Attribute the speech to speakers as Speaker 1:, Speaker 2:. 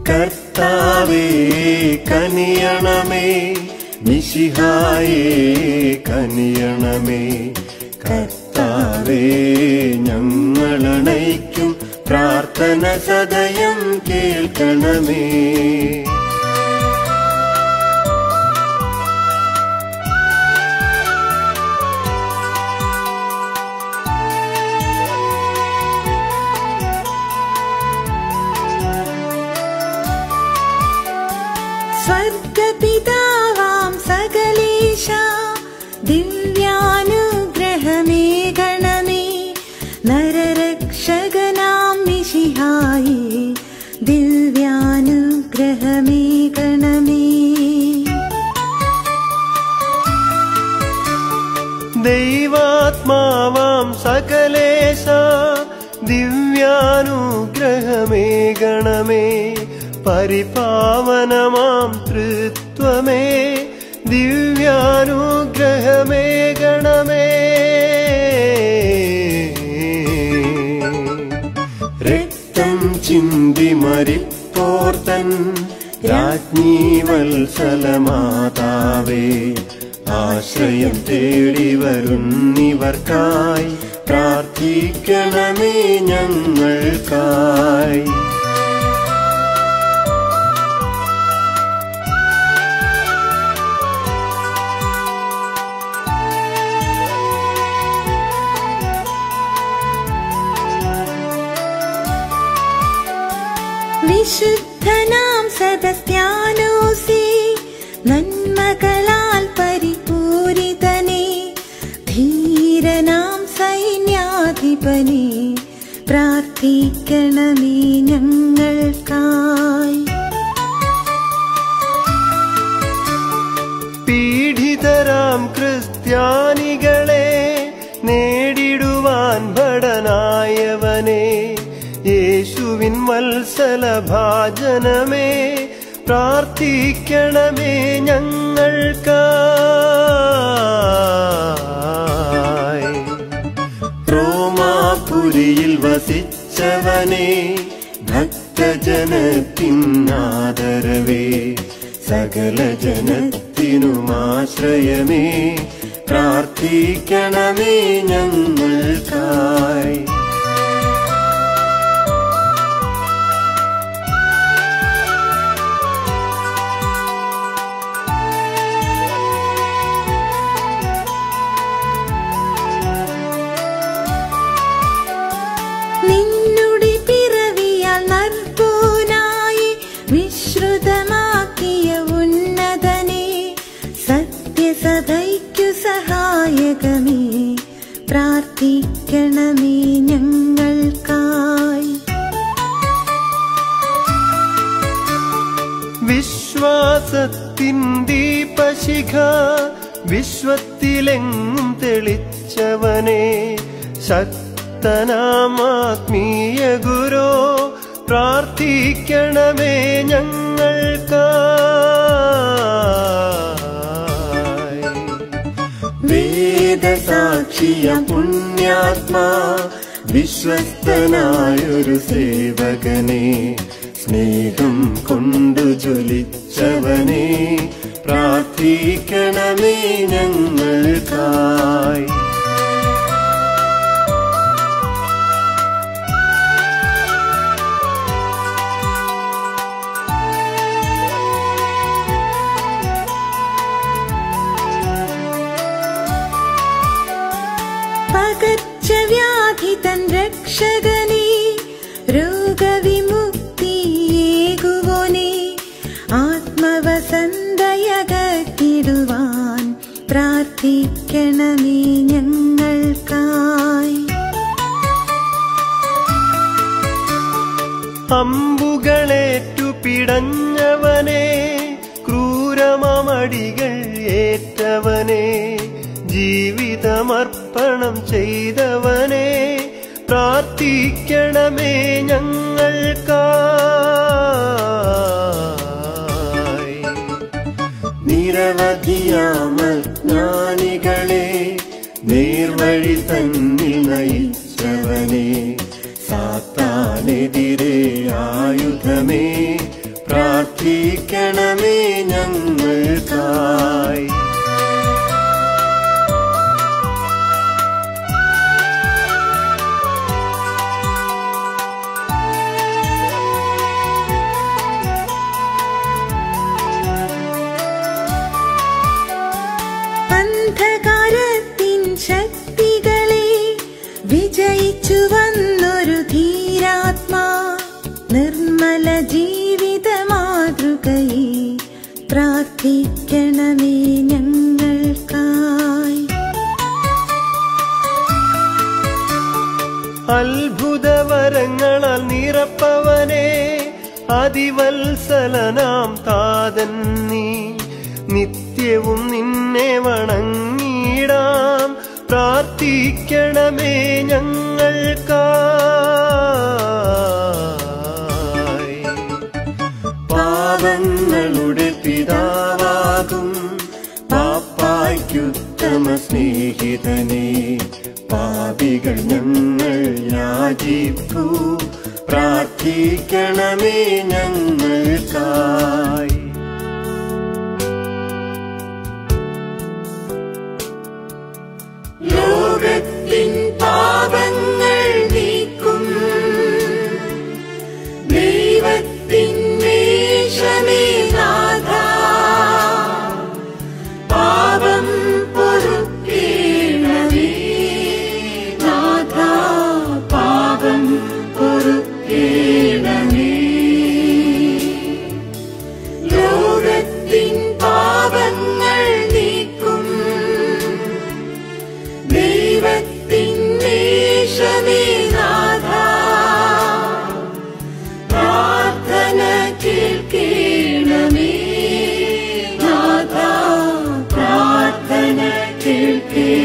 Speaker 1: കർത്താവേ കനിയണമേ മിശിഹായേ കനിയണമേ കർത്താവേ ഞങ്ങളണയ്ക്കും പ്രാർത്ഥന സദയം കേൾക്കണമേ
Speaker 2: സ്വർഗപിതാവാം സകലേശ ദിവ്യാനുഗ്രഹമേ ഗണമേ നരരക്ഷകനാം മിശിഹായി ദിവ്യാനുഗ്രഹമേ ഗണമേ
Speaker 1: ദൈവാത്മാവാം സകലേശ ദിവ്യാനുഗ്രഹമേ ഗണമേ പരിപാവനമാം തൃത്വമേ ദിവ്യാനുഗ്രഹമേ ഗണമേ രക്തം ചിന്തി മരിപ്പോർത്തൻ രാജ്ഞി വത്സലമാതാവേ ആശ്രയം തേടി വരുന്നിവർക്കായി പ്രാർത്ഥിക്കണമേ ഞങ്ങൾക്കായി
Speaker 2: വിശുദ്ധനാം സദസ്യാനോസേ നന്മകളാൽ പരിപൂരിതനേ ധീരനാം സൈന്യാധിപനെ പ്രാർത്ഥിക്കണമേ ഞങ്ങൾക്കായി
Speaker 1: പീഡിതരാം ക്രിസ്ത്യാനികളെ നേടിടുവാൻ ഭടനായവനെ യേശുവിൻ വത്സല ഭാജനമേ പ്രാർത്ഥിക്കണമേ ഞങ്ങൾക്കായി റോമാപുരിയിൽ വസിച്ചവനെ ഭക്തജനത്തിനാദരവേ സകല ജനത്തിനുമാശ്രയമേ പ്രാർത്ഥിക്കണമേ ഞങ്ങൾക്കായി
Speaker 2: നിന്നുടെ പിറവിയാൽ നർപ്പൂനായി വിശ്രുതമാക്കിയ ഉന്നതനെ സത്യസഭയ്ക്കു സഹായകമേ പ്രാർത്ഥിക്കണമേ ഞങ്ങൾക്കായി
Speaker 1: വിശ്വാസത്തിൻ ദീപശിഖ വിശ്വത്തിലെങ്ങും തെളിച്ചവനെ ശക്തനാം ആത്മീയ ഗുരോ പ്രാർത്ഥിക്കണമേ ഞങ്ങൾക്കായി വേദസാക്ഷിയ പുണ്യാത്മാ വിശ്വസ്തനായൊരു സേവകനെ സ്നേഹം കൊണ്ടു ജ്വലിച്ചവനെ പ്രാർത്ഥിക്കണമേ ഞങ്ങൾക്കായി
Speaker 2: പകർച്ചവ്യാധി തൻ രക്ഷകനെ രോഗവിമുക്തിയേകുവോനെ ആത്മവസന്തയകത്തിടുവാൻ പ്രാർത്ഥിക്കണമേ ഞങ്ങൾക്കായി
Speaker 1: അമ്പുകളേറ്റു പിടഞ്ഞവനെ ക്രൂരമടികൾ ഏറ്റവനെ ജീവിതമർപ്പണം ചെയ്തവനെ പ്രാർത്ഥിക്കണമേ ഞങ്ങൾക്കായി നിരവധിയാമജ്ഞാനികളെ നേർവഴി തന്നിൽ നയിച്ചവനെ സാത്താനെതിരെ ആയുധമേ പ്രാർത്ഥിക്കണമേ ഞങ്ങൾക്കായി
Speaker 2: അന്ധകാരത്തിൻ ശക്തികളെ വിജയിച്ചു വന്നൊരു ധീരാത്മാ നിർമ്മല ജീവിത മാതൃകയെ പ്രാർത്ഥിക്കണമേ ഞങ്ങൾക്കായി
Speaker 1: അത്ഭുതവരങ്ങളാൽ നിറപ്പവനെ അതിവത്സലനാം താതൻ നീ നിത്യവും നിന്നെ വണങ്ങിടാം പ്രാർത്ഥിക്കണമേ ഞങ്ങൾക്കായി പാപങ്ങളുടെ പിതാവാകും പാപ്പായ്ക്കുത്തമ സ്നേഹിതനെ പാപികൾ ഞങ്ങൾ യാചിപ്പൂ പ്രാർത്ഥിക്കണമേ ഞങ്ങൾക്കായി
Speaker 2: ലോകത്തിൻ പാപങ്ങൾ നീക്കും ദൈവത്തിൻ വേഷമേ നാഥ പാപം പൊറുക്കേണമേ നാഥ പാപം പൊറുക്കേണമേ ലോകത്തിൻ പാപങ്ങൾ നീക്കും ദൈവത്തിൻ വേഷമേ നാഥ പ്രാർത്ഥന കേൾക്കേണമേ നാഥ പ്രാർത്ഥന കേൾക്കേ